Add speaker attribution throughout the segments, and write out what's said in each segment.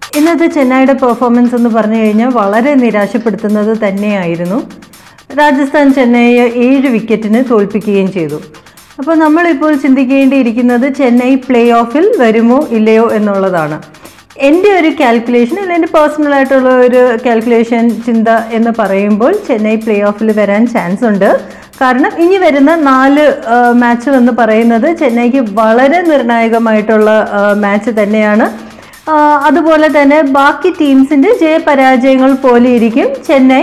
Speaker 1: ഇന്നത്തെ ചെന്നൈയുടെ പെർഫോമൻസ് എന്ന് പറഞ്ഞു കഴിഞ്ഞാൽ വളരെ നിരാശപ്പെടുത്തുന്നത് തന്നെയായിരുന്നു രാജസ്ഥാൻ ചെന്നൈയെ ഏഴ് വിക്കറ്റിന് തോൽപ്പിക്കുകയും ചെയ്തു അപ്പോൾ നമ്മളിപ്പോൾ ചിന്തിക്കേണ്ടിയിരിക്കുന്നത് ചെന്നൈ പ്ലേ ഓഫിൽ വരുമോ ഇല്ലയോ എന്നുള്ളതാണ് എൻ്റെ ഒരു കാൽക്കുലേഷൻ അല്ലെങ്കിൽ എൻ്റെ പേഴ്സണൽ ആയിട്ടുള്ള ഒരു കാൽക്കുലേഷൻ ചിന്ത എന്ന് പറയുമ്പോൾ ചെന്നൈ പ്ലേ ഓഫിൽ വരാൻ ചാൻസ് ഉണ്ട് കാരണം ഇനി വരുന്ന നാല് മാച്ച് എന്ന് പറയുന്നത് ചെന്നൈക്ക് വളരെ നിർണായകമായിട്ടുള്ള മാച്ച് തന്നെയാണ് ആ, അതുപോലെ തന്നെ ബാക്കി ടീംസിന്റെ ജയപരാജയങ്ങൾ പോലെ ഇരിക്കും ചെന്നൈ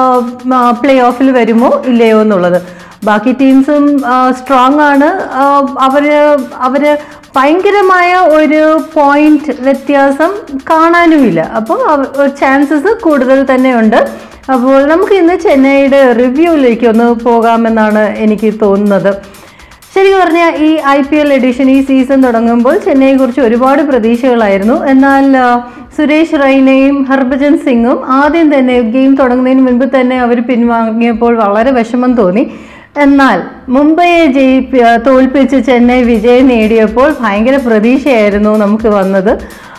Speaker 1: പ്ലേ ഓഫിൽ വരുമോ ഇല്ലയോ എന്നുള്ളത് ബാക്കി ടീംസും സ്ട്രോങ് ആണ് ആ, അവര് അവര് ഭയങ്കരമായ ഒരു പോയിന്റ് വ്യത്യാസം കാണാനുമില്ല അപ്പോൾ ചാൻസസ് കൂടുതൽ തന്നെയുണ്ട് അപ്പോൾ നമുക്ക് ഇന്ന് ചെന്നൈയുടെ റിവ്യൂവിലേക്ക് ഒന്ന് പോകാമെന്നാണ് എനിക്ക് തോന്നുന്നത് ശരിക്കും പറഞ്ഞാൽ ഈ ഐ പി എൽ എഡിഷൻ ഈ സീസൺ തുടങ്ങുമ്പോൾ ചെന്നൈയെ കുറിച്ച് ഒരുപാട് പ്രതീക്ഷകളായിരുന്നു എന്നാൽ ആ, സുരേഷ് റൈനയും ഹർഭജൻ സിംഗും ആദ്യം തന്നെ ഗെയിം തുടങ്ങുന്നതിന് മുൻപ് തന്നെ അവർ പിൻവാങ്ങിയപ്പോൾ വളരെ വിഷമം തോന്നി എന്നാൽ മുംബൈയെ ജയിപ്പി തോൽപ്പിച്ച് ചെന്നൈ വിജയം നേടിയപ്പോൾ ഭയങ്കര പ്രതീക്ഷയായിരുന്നു നമുക്ക് വന്നത്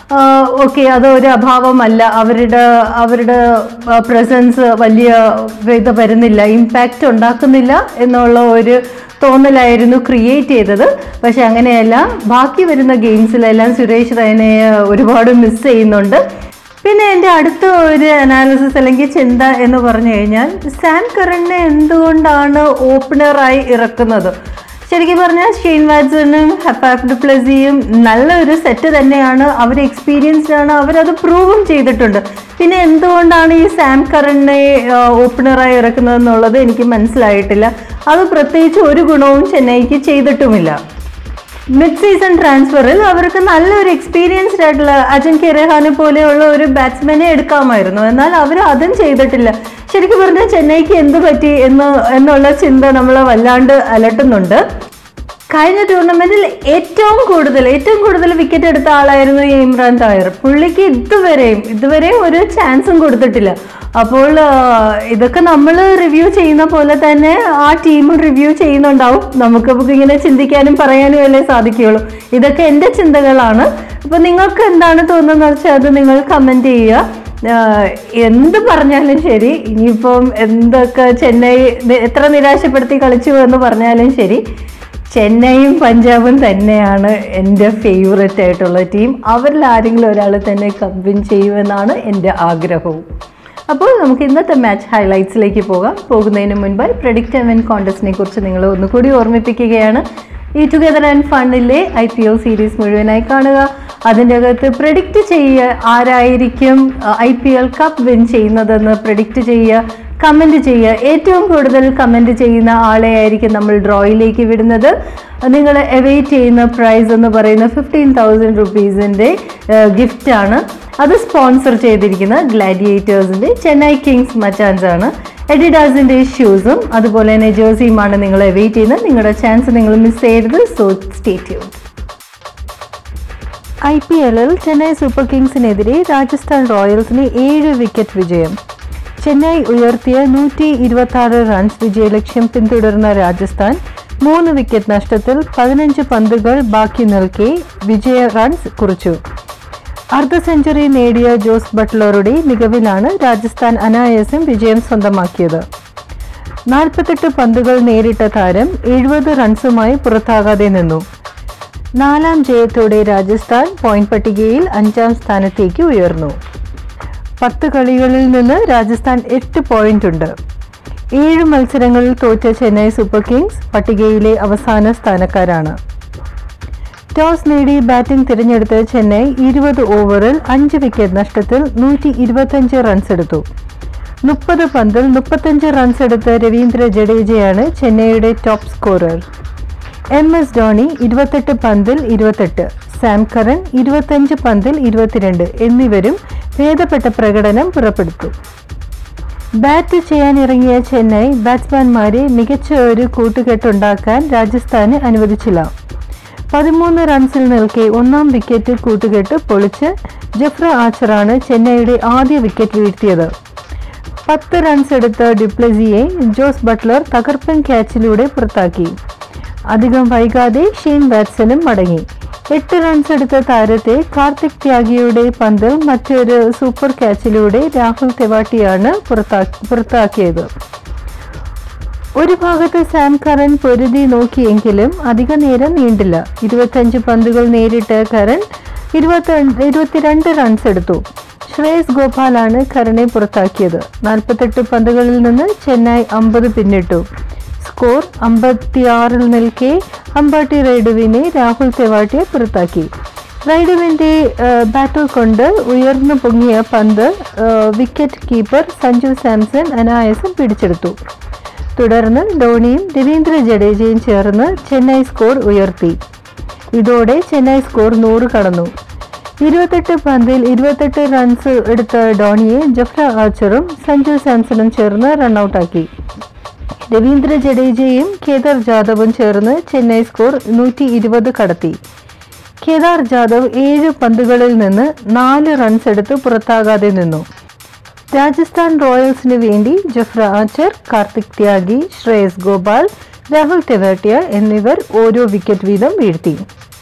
Speaker 1: ഓക്കെ അത് ഒരു അഭാവമല്ല അവരുടെ അവരുടെ പ്രസൻസ് വലിയ ഇത് വരുന്നില്ല ഇമ്പാക്റ്റ് ഉണ്ടാക്കുന്നില്ല എന്നുള്ള ഒരു തോന്നലായിരുന്നു ക്രിയേറ്റ് ചെയ്തത് പക്ഷെ അങ്ങനെയല്ല ബാക്കി വരുന്ന ഗെയിംസിലെല്ലാം സുരേഷ് റൈനയെ ഒരുപാട് മിസ് ചെയ്യുന്നുണ്ട് പിന്നെ എൻ്റെ അടുത്ത ഒരു അനാലിസിസ് അല്ലെങ്കിൽ ചിന്ത എന്ന് പറഞ്ഞു കഴിഞ്ഞാൽ സാം കറണിനെ എന്തുകൊണ്ടാണ് ഓപ്പണറായി ഇറക്കുന്നത് ശരിക്കും പറഞ്ഞാൽ ഷെയ്ൻ വാറ്റ്സണും ഹെപ്പാഫ് ഡുപ്ലസിയും നല്ലൊരു സെറ്റ് തന്നെയാണ് അവർ എക്സ്പീരിയൻസ്ഡ് ആണ് അവരത് പ്രൂവും ചെയ്തിട്ടുണ്ട് പിന്നെ എന്തുകൊണ്ടാണ് ഈ സാം കറണിനെ ഓപ്പണറായി ഇറക്കുന്നത് എന്നുള്ളത് എനിക്ക് മനസ്സിലായിട്ടില്ല അത് പ്രത്യേകിച്ച് ഒരു ഗുണവും ചെന്നൈക്ക് ചെയ്തിട്ടുമില്ല മിഡ് സീസൺ ട്രാൻസ്ഫറിൽ അവർക്ക് നല്ലൊരു എക്സ്പീരിയൻസ്ഡ് ആയിട്ടുള്ള അജൻ കെരഹാനെ പോലെയുള്ള ഒരു ബാറ്റ്സ്മാനെ എടുക്കാമായിരുന്നു എന്നാൽ അവർ അതും ചെയ്തിട്ടില്ല ശരിക്കും പറഞ്ഞാൽ ചെന്നൈക്ക് എന്ത് പറ്റി എന്ന് എന്നുള്ള ചിന്ത നമ്മളെ വല്ലാണ്ട് അലട്ടുന്നുണ്ട് കഴിഞ്ഞ ടൂർണമെന്റിൽ ഏറ്റവും കൂടുതൽ ഏറ്റവും കൂടുതൽ വിക്കറ്റ് എടുത്ത ആളായിരുന്നു ഈ ഇമ്രാൻ താഹിർ പുള്ളിക്ക് ഇതുവരെയും ഇതുവരെയും ഒരു ചാൻസും കൊടുത്തിട്ടില്ല അപ്പോൾ ആ, ഇതൊക്കെ നമ്മൾ റിവ്യൂ ചെയ്യുന്ന പോലെ തന്നെ ആ ടീമും റിവ്യൂ ചെയ്യുന്നുണ്ടാവും നമുക്ക് നമുക്ക് ഇങ്ങനെ ചിന്തിക്കാനും പറയാനും അല്ലേ സാധിക്കുകയുള്ളൂ ഇതൊക്കെ എൻ്റെ ചിന്തകളാണ് അപ്പോൾ നിങ്ങൾക്ക് എന്താണ് തോന്നുന്നത് വെച്ചാൽ അത് നിങ്ങൾ കമൻറ്റ് ചെയ്യുക ആഹ് എന്ത് പറഞ്ഞാലും ശരി ഇനിയിപ്പം എന്തൊക്കെ ചെന്നൈ നി- എത്ര നിരാശപ്പെടുത്തി കളിച്ചു എന്ന് പറഞ്ഞാലും ശരി ചെന്നൈയും പഞ്ചാബും തന്നെയാണ് എൻ്റെ ഫേവററ്റ് ആയിട്ടുള്ള ടീം അവരിൽ ആരെങ്കിലും ഒരാൾ തന്നെ കമ്പിൻ ചെയ്യുമെന്നാണ് എൻ്റെ ആഗ്രഹവും അപ്പോൾ നമുക്ക് ഇന്നത്തെ മാച്ച് ഹൈലൈറ്റ്സിലേക്ക് പോകാം പോകുന്നതിന് മുൻപായി പ്രഡിക്റ്റ് ആൻഡ് വിൻ കോൺടെസ്റ്റിനെ കുറിച്ച് നിങ്ങൾ ഒന്നുകൂടി ഓർമ്മിപ്പിക്കുകയാണ് ഈ ടുഗദർ ആൻഡ് ഫണ്ണിലെ ഐ പി എൽ സീരീസ് മുഴുവനായി കാണുക അതിൻ്റെ അകത്ത് പ്രഡിക്റ്റ് ചെയ്യുക ആരായിരിക്കും I P L cup win ചെയ്യുന്നതെന്ന് പ്രഡിക്റ്റ് ചെയ്യുക കമൻറ്റ് ചെയ്യുക ഏറ്റവും കൂടുതൽ കമൻറ്റ് ചെയ്യുന്ന ആളെ ആയിരിക്കും നമ്മൾ ഡ്രോയിലേക്ക് വിടുന്നത് നിങ്ങൾ എവൈറ്റ് ചെയ്യുന്ന പ്രൈസ് എന്ന് പറയുന്ന ഫിഫ്റ്റീൻ തൗസൻഡ് റുപ്പീസിൻ്റെ ഗിഫ്റ്റാണ് അത് സ്പോൺസർ ചെയ്തിരിക്കുന്ന ഗ്ലാഡിയേറ്റേഴ്സിൻ്റെ ചെന്നൈ കിങ്സ് മച്ചാൻസ് ആണ് എഡിഡാസിൻ്റെ ഷൂസും അതുപോലെ തന്നെ ജേഴ്സിയുമാണ് നിങ്ങൾ എവൈറ്റ് ചെയ്യുന്നത് നിങ്ങളുടെ ചാൻസ് നിങ്ങൾ മിസ് ചെയ്യരുത് so stay tune I P എല്ലിൽ ചെന്നൈ സൂപ്പർ കിങ്സിനെതിരെ രാജസ്ഥാൻ റോയൽസിന് ഏഴ് വിക്കറ്റ് വിജയം ചെന്നൈ ഉയർത്തിയ നൂറ്റി ഇരുപത്തി ആറ് റൺസ് വിജയലക്ഷ്യം പിന്തുടർന്ന രാജസ്ഥാൻ മൂന്ന് വിക്കറ്റ് നഷ്ടത്തിൽ പതിനഞ്ച് പന്തുകൾ ബാക്കി നിൽക്കെ വിജയ റൺസ് കുറിച്ചു അർദ്ധ സെഞ്ചുറി നേടിയ ജോസ് ബട്ട്ലറുടെ മികവിലാണ് രാജസ്ഥാൻ അനായാസം വിജയം സ്വന്തമാക്കിയത് നാൽപ്പത്തെട്ട് പന്തുകൾ നേരിട്ട താരം എഴുപത് റൺസുമായി പുറത്താകാതെ നിന്നു നാലാം ജയത്തോടെ രാജസ്ഥാൻ പോയിന്റ് പട്ടികയിൽ അഞ്ചാം സ്ഥാനത്തേക്ക് ഉയർന്നു പത്ത് കളികളിൽ നിന്ന് രാജസ്ഥാൻ എട്ട് പോയിന്റ് ഉണ്ട് ഏഴ് മത്സരങ്ങളിൽ തോറ്റ ചെന്നൈ സൂപ്പർ കിങ്സ് പട്ടികയിലെ അവസാന സ്ഥാനക്കാരാണ് ടോസ് നേടി ബാറ്റിംഗ് തിരഞ്ഞെടുത്ത ചെന്നൈ ഇരുപത് ഓവറിൽ അഞ്ച് വിക്കറ്റ് നഷ്ടത്തിൽ നൂറ്റി ഇരുപത്തഞ്ച് റൺസ് എടുത്തു മുപ്പത് പന്തിൽ മുപ്പത്തഞ്ച് റൺസ് എടുത്ത രവീന്ദ്ര ജഡേജയാണ് ചെന്നൈയുടെ top scorer M S Dhoni ഇരുപത്തെട്ട് പന്തിൽ ഇരുപത്തെട്ട് സാം കറൻ ഇരുപത്തഞ്ച് പന്തിൽ ഇരുപത്തിരണ്ട് എന്നിവരും ഭേദപ്പെട്ട പ്രകടനം പുറപ്പെടുത്തു ബാറ്റ് ചെയ്യാനിറങ്ങിയ ചെന്നൈ ബാറ്റ്സ്മാൻമാരെ മികച്ച ഒരു കൂട്ടുകെട്ടുണ്ടാക്കാൻ രാജസ്ഥാന് അനുവദിച്ചില്ല പതിമൂന്ന് റൺസിൽ നിൽക്കെ ഒന്നാം വിക്കറ്റ് കൂട്ടുകെട്ട് പൊളിച്ച് ജഫ്ര ആച്ചറാണ് ചെന്നൈയുടെ ആദ്യ വിക്കറ്റ് വീഴ്ത്തിയത് പത്ത് റൺസ് എടുത്ത ഡിപ്ലസിയെ ജോസ് ബട്ട്ലർ തകർപ്പൻ ക്യാച്ചിലൂടെ പുറത്താക്കി അധികം വൈകാതെ ഷെയ്ൻ വാറ്റ്സണും മടങ്ങി എട്ട് റൺസ് എടുത്ത താരത്തെ കാർത്തിക് ത്യാഗിയുടെ പന്ത് മറ്റൊരു സൂപ്പർ ക്യാച്ചിലൂടെ രാഹുൽ തെവാട്ടിയാണ് പുറത്താക്കി പുറത്താക്കിയത് ഒരു ഭാഗത്ത് സാം കരൺ പൊരുതി നോക്കിയെങ്കിലും അധിക നേരം നീണ്ടില്ല ഇരുപത്തഞ്ച് പന്തുകൾ നേരിട്ട് കരൺ ഇരുപത്തി ഇരുപത്തിരണ്ട് റൺസ് എടുത്തു ശ്രേയസ് ഗോപാലാണ് കരനെ പുറത്താക്കിയത് നാൽപ്പത്തെട്ട് പന്തുകളിൽ നിന്ന് ചെന്നൈ അമ്പത് പിന്നിട്ടു സ്കോർ അമ്പത്തിയാറിൽ നിൽക്കെ അമ്പാട്ടി റൈഡുവിനെ രാഹുൽ തെവാട്ടിയെ പുറത്താക്കി റൈഡുവിന്റെ ബാറ്റർ കൊണ്ട് ഉയർന്നു പൊങ്ങിയ പന്ത് ആ, വിക്കറ്റ് കീപ്പർ സഞ്ജു സാംസൺ അനായാസം പിടിച്ചെടുത്തു തുടർന്ന് ധോണിയും രവീന്ദ്ര ജഡേജയും ചേർന്ന് ചെന്നൈ സ്കോർ ഉയർത്തി ഇതോടെ ചെന്നൈ സ്കോർ നൂറ് കടന്നു ഇരുപത്തെട്ട് പന്തിൽ ഇരുപത്തെട്ട് റൺസ് എടുത്ത ധോണിയെ ജഫ്ര ആച്ചറും സഞ്ജു സാംസണും ചേർന്ന് റണ്ണൌട്ടാക്കി രവീന്ദ്ര ജഡേജയും കേദാർ ജാദവും ചേർന്ന് ചെന്നൈ സ്കോർ നൂറ്റി ഇരുപത് കടത്തി കേദാർ ജാദവ് ഏഴ് പന്തുകളിൽ നിന്ന് നാല് റൺസ് എടുത്ത് പുറത്താകാതെ നിന്നു രാജസ്ഥാൻ റോയൽസിന് വേണ്ടി ജഫ്ര ആച്ചർ കാർത്തിക് ത്യാഗി ശ്രേയസ് ഗോപാൽ രാഹുൽ തെവാട്ടിയ എന്നിവർ ഓരോ വിക്കറ്റ് വീതം വീഴ്ത്തി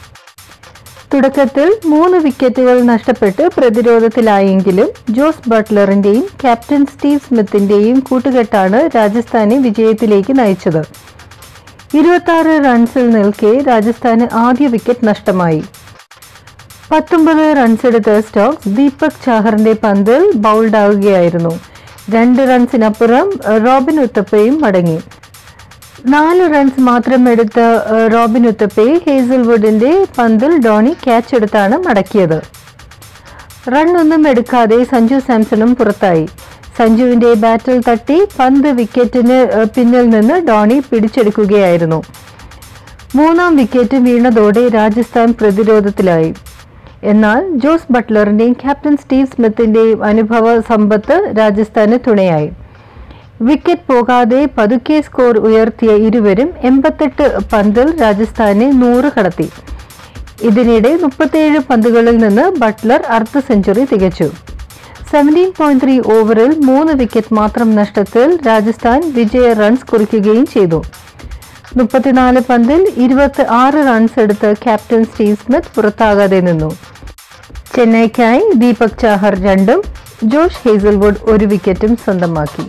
Speaker 1: തുടക്കത്തിൽ മൂന്ന് വിക്കറ്റുകൾ നഷ്ടപ്പെട്ട് പ്രതിരോധത്തിലായെങ്കിലും ജോസ് ബട്ട്ലറിന്റെയും ക്യാപ്റ്റൻ സ്റ്റീവ് സ്മിത്തിന്റെയും കൂട്ടുകെട്ടാണ് രാജസ്ഥാനെ വിജയത്തിലേക്ക് നയിച്ചത് ഇരുപത്തി റൺസിൽ നിൽക്കെ രാജസ്ഥാന് ആദ്യ വിക്കറ്റ് നഷ്ടമായി പത്തൊമ്പത് റൺസ് എടുത്ത സ്റ്റോക്സ് ദീപക് ചാഹറിന്റെ പന്തിൽ ബൗൾഡ് ആവുകയായിരുന്നു രണ്ട് റൺസിനപ്പുറം റോബിൻ ഉത്തപ്പയും മടങ്ങി നാല് റൺസ് മാത്രം എടുത്ത ഏഹ്, റോബിൻ ഉത്തപ്പയെ ഹേസൽവുഡിന്റെ പന്തിൽ ഡോണി ക്യാച്ച് എടുത്താണ് മടക്കിയത് റണ്ണൊന്നും എടുക്കാതെ സഞ്ജു സാംസണും പുറത്തായി സഞ്ജുവിന്റെ ബാറ്റിൽ തട്ടി പന്ത് വിക്കറ്റിന് ഏഹ്, പിന്നിൽ നിന്ന് ഡോണി പിടിച്ചെടുക്കുകയായിരുന്നു മൂന്നാം വിക്കറ്റ് വീണതോടെ രാജസ്ഥാൻ പ്രതിരോധത്തിലായി എന്നാൽ ജോസ് ബട്ട്ലറിന്റെയും ക്യാപ്റ്റൻ സ്റ്റീവ് സ്മിത്തിന്റെയും അനുഭവ സമ്പത്ത് രാജസ്ഥാന് തുണയായി വിക്കറ്റ് പോകാതെ പതുക്കെ സ്കോർ ഉയർത്തിയ ഇരുവരും എൺപത്തെട്ട് പന്തിൽ രാജസ്ഥാനെ നൂറ് കടത്തി ഇതിനിടെ മുപ്പത്തേഴ് പന്തുകളിൽ നിന്ന് ബട്ട്ലർ അർദ്ധ സെഞ്ചുറി തികച്ചു സെവൻറ്റീൻ പോയിന്റ് ത്രീ ഓവറിൽ മൂന്ന് വിക്കറ്റ് മാത്രം നഷ്ടത്തിൽ രാജസ്ഥാൻ വിജയ റൺസ് കുറിക്കുകയും ചെയ്തു മുപ്പത്തിനാല് പന്തിൽ ഇരുപത്തി ആറ് റൺസ് എടുത്ത് ക്യാപ്റ്റൻ സ്റ്റീവ് സ്മിത്ത് പുറത്താകാതെ നിന്നു ചെന്നൈക്കായി ദീപക് ചാഹർ രണ്ടും ജോഷ് ഹേസൽവുഡ് ഒരു വിക്കറ്റും സ്വന്തമാക്കി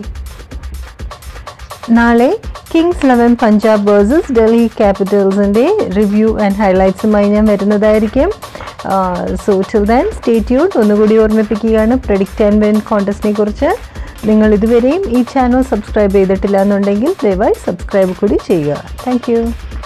Speaker 1: നാളെ kings eleven Punjab versus Delhi ക്യാപിറ്റൽസിൻ്റെ റിവ്യൂ ആൻഡ് ഹൈലൈറ്റ്സുമായി ഞാൻ വരുന്നതായിരിക്കും so till then stay tune ഒന്നുകൂടി ഓർമ്മിപ്പിക്കുകയാണ് പ്രഡിക്റ്റ് ആൻഡ് വിൻ കോൺടെസ്റ്റിനെ കുറിച്ച് നിങ്ങൾ ഇതുവരെയും ഈ ചാനൽ സബ്സ്ക്രൈബ് ചെയ്തിട്ടില്ല എന്നുണ്ടെങ്കിൽ ദയവായി സബ്സ്ക്രൈബ് കൂടി ചെയ്യുക താങ്ക്